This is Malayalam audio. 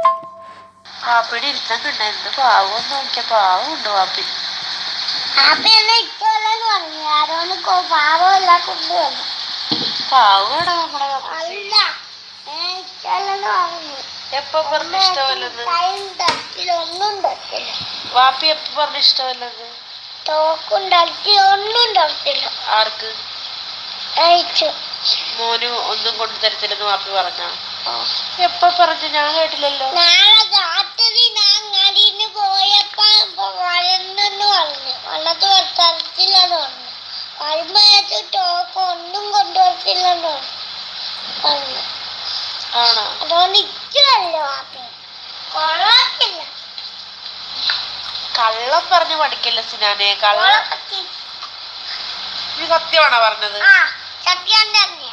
വാപ്പിയുടെ ഇരുത്തം എന്ത് പാവം നോക്കിയ പാവം ഉണ്ട് വാപ്പി അപ്പൊ എന്നെ ഇഷ്ടമല്ലെന്ന് പറഞ്ഞു ആരോന്ന് പാവമല്ല കൊണ്ടുവന്നു പാവാണ് നമ്മുടെ വാപ്പച്ചി അല്ല ഏ, ഇഷ്ടമല്ലെന്ന് പറഞ്ഞു എപ്പോ പറഞ്ഞ ഇഷ്ടമല്ലെന്ന് ടൈം തട്ടിൽ ഒന്നും തട്ടില്ല വാപ്പി എപ്പോ പറഞ്ഞ ഇഷ്ടമല്ലെന്ന് തോക്കും തട്ടി ഒന്നും തട്ടില്ല ആർക്ക് അയച്ചു മോന് ഒന്നും കൊണ്ടു തരത്തില്ലെന്ന് വാപ്പി പറഞ്ഞ എപ്പോ പറഞ്ഞു ഞാൻ കേട്ടില്ലല്ലോ നാളെ രാത്രി ഞാൻ അങ്ങാടിന്ന് പോയപ്പോ ഇപ്പൊ വളർന്നെന്ന് പറഞ്ഞു വന്നത് തരത്തില്ലെന്ന് പറഞ്ഞു വരുമ്പോഴേക്ക് തോക്ക് ഒന്നും കൊണ്ടുവരത്തില്ലെന്ന് പറഞ്ഞു പറഞ്ഞു ആണോ അതുകൊണ്ട് ഇഷ്ടമല്ലോ വാപ്പി കൊള്ളത്തില്ല കള്ളം പറഞ്ഞു പഠിക്കല്ല സിനാനെ കള്ളം കൊള്ളത്തി നീ സത്യമാണോ പറഞ്ഞത് ആ സത്യം തന്നെ